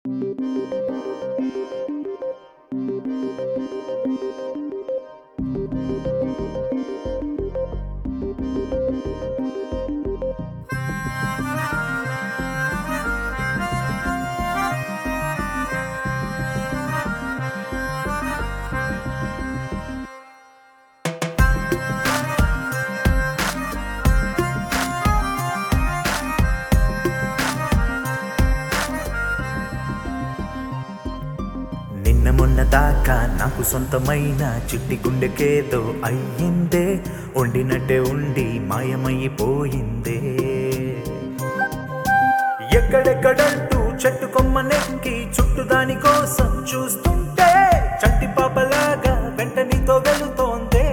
నిన్న మొన్న దాకా నాకు సొంతమైన చిట్టి గుండెకేదో అయ్యిందే ఉండినట్టే ఉండి మాయమైపోయిందే ఎక్కడెక్కడంటూ చెట్టు కొమ్మనెక్కి చుట్టూ దాని కోసం చూస్తుంటే చంటి పాపలాగా వెంట నీతో వెళుతోందే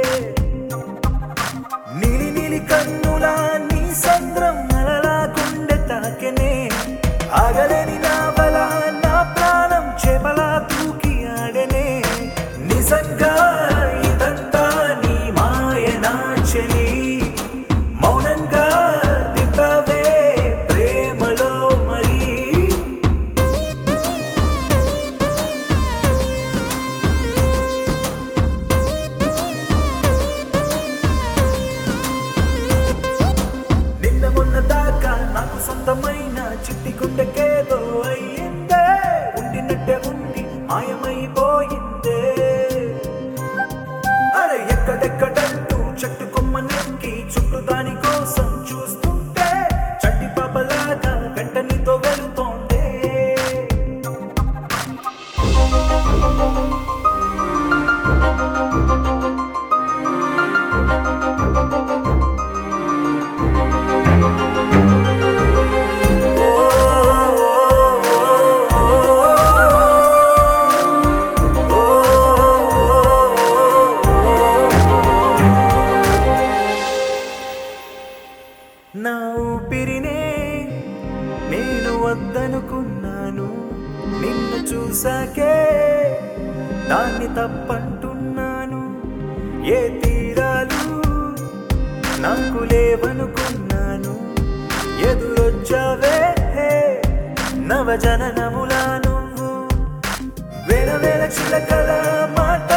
నీలి నీలి కన్నులా నీ సంద్రం అలలా గుండె తాకెనే ఆగలేని నావల నా ప్రాణం చేపలా దూకి ఆడెనే నిజంగా ఇదంతా నీ మాయనా చెలి మౌనంగా దింపవే ప్రేమలో మరి నిన్న మొన్న దాకా నాకు సొంతమైన చిట్టి గుండెకేదో అయ్యిందే ఉండినట్టే ఉండి మాయమైపోయిందే అరే ఎక్కడెక్కడంటూ చెట్టు కొమ్మనెక్కి చుట్టూ దాని కోసం చూస్తుంటే చట్టి పాపలాగా వెంట నీతో వెళుతోందే నా ఊపిరినే నేను వద్దనుకున్నాను నిన్ను చూసాకే దాన్ని తప్పంటున్నాను ఏ తీరాలు నాకు లేవనుకున్నాను ఎదురొచ్చావే నవజననములా నువ్వు వేల వేల చిలకల మాట